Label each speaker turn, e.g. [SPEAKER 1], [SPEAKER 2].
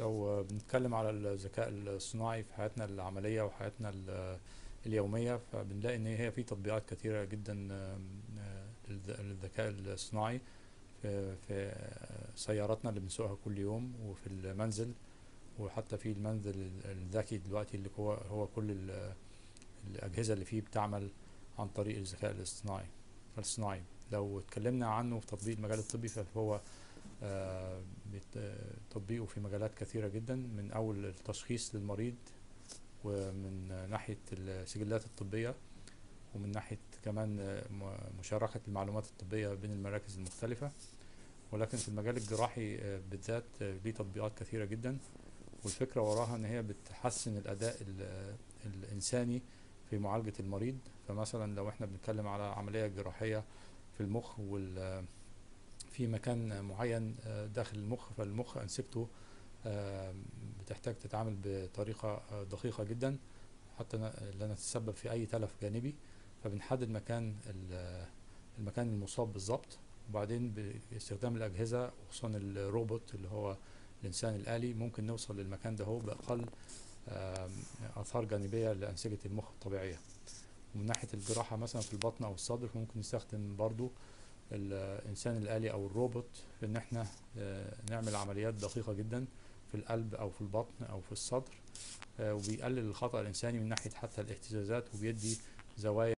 [SPEAKER 1] لو بنتكلم على الذكاء الصناعي في حياتنا العملية وحياتنا ال- اليومية فبنلاقي إن هي في تطبيقات كثيرة جدا للذ- للذكاء الصناعي في في سياراتنا اللي بنسوقها كل يوم وفي المنزل وحتى في المنزل الذكي دلوقتي اللي هو هو كل ال- الأجهزة اللي فيه بتعمل عن طريق الذكاء الاصطناعي الصناعي لو اتكلمنا عنه في تطبيق المجال الطبي فهو آه، بت- تطبيقه في مجالات كثيرة جدا من أول التشخيص للمريض ومن ناحية السجلات الطبية ومن ناحية كمان آه، م- مشاركة المعلومات الطبية بين المراكز المختلفة ولكن في المجال الجراحي آه، بالذات آه، ليه تطبيقات كثيرة جدا والفكرة وراها إن هي بتحسن الأداء ال- الإنساني في معالجة المريض فمثلا لو احنا بنتكلم على عملية جراحية في المخ وال في مكان معين آه، داخل المخ فالمخ أنسجته آه، بتحتاج تتعامل بطريقة آه، دقيقة جدا حتى ن- لا نتسبب في أي تلف جانبي فبنحدد مكان ال- المكان المصاب بالظبط وبعدين باستخدام الأجهزة وخصوصا الروبوت اللي هو الإنسان الآلي ممكن نوصل للمكان ده هو بأقل آم، آثار جانبية لأنسجة المخ الطبيعية ومن ناحية الجراحة مثلا في البطن أو الصدر ممكن نستخدم برضو الإنسان الآلي أو الروبوت في إن إحنا آه، نعمل عمليات دقيقة جدا في القلب أو في البطن أو في الصدر آه، وبيقلل الخطأ الإنساني من ناحية حتى الاهتزازات وبيدي زوايا